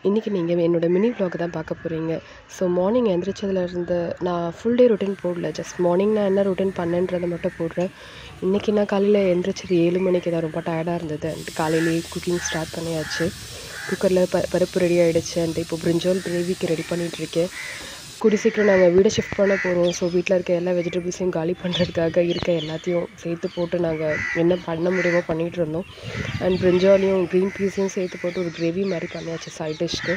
இன்றைக்கி நீங்கள் என்னோடய மினி vlog தான் பார்க்க போகிறீங்க ஸோ மார்னிங் எந்திரிச்சதுலேருந்து நான் ஃபுல் டே ரொட்டீன் போடல ஜஸ்ட் மார்னிங் நான் என்ன ரொட்டீன் பண்ணேன்றதை மட்டும் போடுறேன் இன்றைக்கி நான் காலையில் எந்திரிச்சது ஏழு மணிக்கு தான் ரொம்ப டயர்டாக இருந்தது அண்ட் காலையிலேயே குக்கிங் ஸ்டார்ட் பண்ணியாச்சு குக்கரில் ப பருப்பு ரெடி ஆகிடுச்சு அண்ட் இப்போ பிரிஞ்சால் கிரேவிக்கு ரெடி பண்ணிகிட்ருக்கேன் கூடி சீக்கிரம் நாங்கள் வீடை ஷிஃப்ட் பண்ண போகிறோம் ஸோ வீட்டில் இருக்க எல்லா வெஜிடபிள்ஸையும் காலி பண்ணுறதுக்காக இருக்க எல்லாத்தையும் சேர்த்து போட்டு நாங்கள் என்ன பண்ண முடியுமோ பண்ணிகிட்டு இருந்தோம் அண்ட் பிரிஞ்சாலையும் க்ரீன் பீஸையும் சேர்த்து போட்டு ஒரு கிரேவி மாதிரி பண்ணியாச்சு சைட் டிஷ்க்கு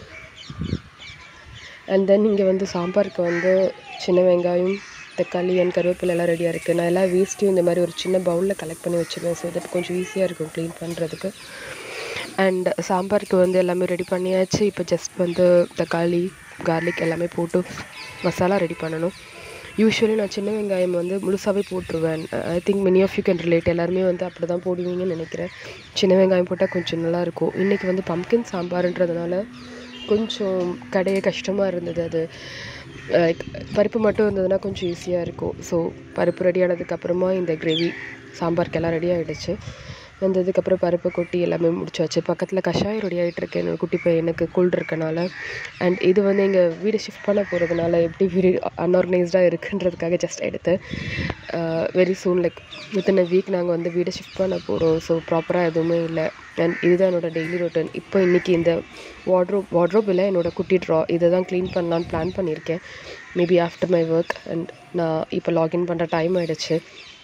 அண்ட் தென் இங்கே வந்து சாம்பாருக்கு வந்து சின்ன வெங்காயம் தக்காளி அண்ட் கருவேப்பிலை எல்லாம் ரெடியாக இருக்குது நான் எல்லா வேஸ்ட்டையும் இந்த மாதிரி ஒரு சின்ன பவுலில் கலெக்ட் பண்ணி வச்சுருவேன் ஸோ தட் கொஞ்சம் ஈஸியாக இருக்கும் க்ளீன் பண்ணுறதுக்கு அண்ட் சாம்பாருக்கு வந்து எல்லாமே ரெடி பண்ணியாச்சு இப்போ ஜஸ்ட் வந்து தக்காளி கார்லிக் எல்லாமே போட்டு மசாலா ரெடி பண்ணணும் யூஸ்வலி நான் சின்ன வெங்காயம் வந்து முழுசாகவே போட்டுருவேன் I think many of you can relate எல்லாருமே வந்து அப்படி தான் போடுவீங்கன்னு நினைக்கிறேன் சின்ன வெங்காயம் போட்டால் கொஞ்சம் நல்லாயிருக்கும் இன்றைக்கி வந்து பம்கின் சாம்பார்ன்றதுனால கொஞ்சம் கடைய கஷ்டமாக இருந்தது அது லைக் பருப்பு மட்டும் இருந்ததுன்னா கொஞ்சம் ஈஸியாக இருக்கும் ஸோ பருப்பு ரெடி ஆனதுக்கப்புறமா இந்த கிரேவி சாம்பார்க்கெல்லாம் ரெடி ஆகிடுச்சு வந்ததுக்கப்புறம் பருப்பு கொட்டி எல்லாமே முடிச்சாச்சு பக்கத்தில் கஷாயம் ரெடி ஆகிட்டுருக்கு என்னோடய குட்டி பையனுக்கு கூல்டு இருக்கனால அண்ட் இது வந்து எங்கள் வீடு ஷிஃப்ட் பண்ண போகிறதுனால எப்படி வீடு அன்ஆர்கனைஸ்டாக இருக்குன்றதுக்காக ஜஸ்ட் எடுத்து very soon like within a week நாங்கள் வந்து வீடை ஷிஃப்ட் பண்ண போகிறோம் ஸோ ப்ராப்பராக எதுவுமே இல்லை அண்ட் இதுதான் என்னோடய டெய்லி ரொட்டீன் இப்போ இன்றைக்கி இந்த வாட்ரோப் வாட்ரோப் இல்லை என்னோடய குட்டி ட்ரா இதை தான் க்ளீன் பண்ணலான்னு பிளான் பண்ணியிருக்கேன் maybe after my work and நான் இப்போ லாகின் பண்ணுற டைம் ஆகிடுச்சு